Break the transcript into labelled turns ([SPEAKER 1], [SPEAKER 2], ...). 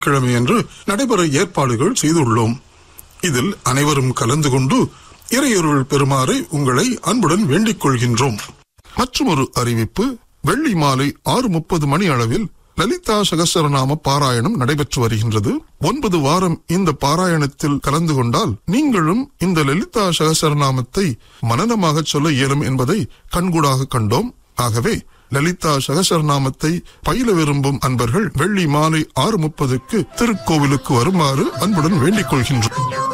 [SPEAKER 1] கிழமையன்று நடைபெற ஏற்பாடுகள் செய்துள்ளோம் இதில் அனைவரும் கலந்து கொண்டு இறையொருள் பெறுமாறு உங்களை அன்புடன் வேண்டிக் கொள்கின்றோம் மற்றொரு அறிவிப்பு வெள்ளி மாலை ஆறு முப்பது மணி அளவில் லலிதா சகசரநாம பாராயணம் நடைபெற்று வருகின்றது ஒன்பது வாரம் இந்த பாராயணத்தில் கலந்து கொண்டால் நீங்களும் இந்த லலிதா சகசரநாமத்தை மனனமாக சொல்ல இயலும் என்பதை கண்கூடாக கண்டோம் ஆகவே லலிதா சகசரநாமத்தை பயில விரும்பும் அன்பர்கள் வெள்ளி மாலை ஆறு முப்பதுக்கு திருக்கோவிலுக்கு வருமாறு அன்புடன் வேண்டிக் கொள்கின்றோம்